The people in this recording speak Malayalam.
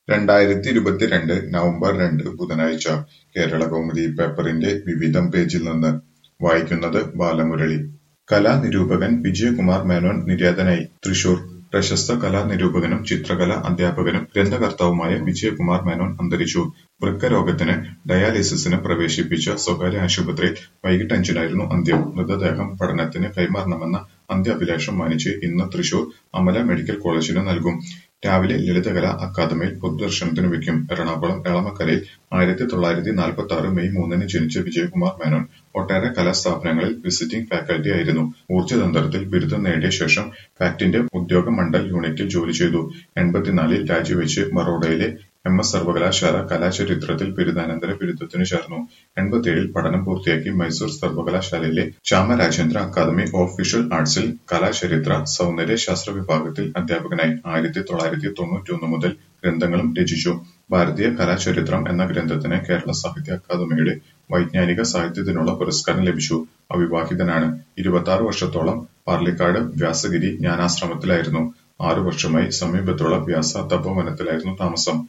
രണ്ടായിരത്തി ഇരുപത്തിരണ്ട് നവംബർ രണ്ട് ബുധനാഴ്ച കേരളകൗമുദി പേപ്പറിന്റെ വിവിധം പേജിൽ നിന്ന് വായിക്കുന്നത് ബാലമുരളി കലാനിരൂപകൻ വിജയകുമാർ മേനോൻ നിര്യാതനായി തൃശൂർ പ്രശസ്ത കലാനിരൂപകനും ചിത്രകലാ അധ്യാപകനും ഗ്രന്ഥകർത്താവുമായ വിജയകുമാർ മേനോൻ അന്തരിച്ചു വൃക്കരോഗത്തിന് ഡയാലിസിസിന് പ്രവേശിപ്പിച്ച സ്വകാര്യ ആശുപത്രിയിൽ വൈകിട്ട് അഞ്ചിനായിരുന്നു അന്ത്യം മൃതദേഹം പഠനത്തിന് കൈമാറണമെന്ന അന്ത്യാഭിലാഷം മാനിച്ച് ഇന്ന് തൃശൂർ അമല മെഡിക്കൽ കോളേജിന് നൽകും രാവിലെ ലളിതകലാ അക്കാദമിയിൽ പൊതുദർശനത്തിന് വയ്ക്കും എറണാകുളം എളമക്കരയിൽ ആയിരത്തി തൊള്ളായിരത്തി നാൽപ്പത്തി ആറ് മെയ് മൂന്നിന് ജനിച്ച വിജയകുമാർ മേനോൻ ഒട്ടേറെ കലാസ്ഥാപനങ്ങളിൽ വിസിറ്റിംഗ് ഫാക്കൽറ്റി ആയിരുന്നു ഊർജ്ജതന്ത്രത്തിൽ ബിരുദം നേടിയ ശേഷം ഫാക്ടിന്റെ ഉദ്യോഗ മണ്ഡൽ യൂണിറ്റിൽ ജോലി ചെയ്തു എൺപത്തിനാലിൽ രാജിവെച്ച് ബറോഡയിലെ എം എസ് സർവകലാശാല കലാചരിത്രത്തിൽ ബിരുദാനന്തര ബിരുദത്തിനു ചേർന്നു എൺപത്തിയേഴിൽ പഠനം പൂർത്തിയാക്കി മൈസൂർ സർവകലാശാലയിലെ ശ്യാമരാജേന്ദ്ര അക്കാദമി ഓഫ് വിഷ്വൽ ആർട്സിൽ കലാചരിത്ര സൗന്ദര്യ ശാസ്ത്ര വിഭാഗത്തിൽ അധ്യാപകനായി ആയിരത്തി തൊള്ളായിരത്തി തൊണ്ണൂറ്റിയൊന്ന് മുതൽ ഗ്രന്ഥങ്ങളും രചിച്ചു ഭാരതീയ കലാചരിത്രം എന്ന ഗ്രന്ഥത്തിന് കേരള സാഹിത്യ അക്കാദമിയുടെ വൈജ്ഞാനിക സാഹിത്യത്തിനുള്ള പുരസ്കാരം ലഭിച്ചു അവിവാഹിതനാണ് ഇരുപത്തിയാറ് വർഷത്തോളം പാർലിക്കാട് വ്യാസഗിരി ജ്ഞാനാശ്രമത്തിലായിരുന്നു ആറു വർഷമായി സമീപത്തുള്ള വ്യാസ തപോവനത്തിലായിരുന്നു താമസം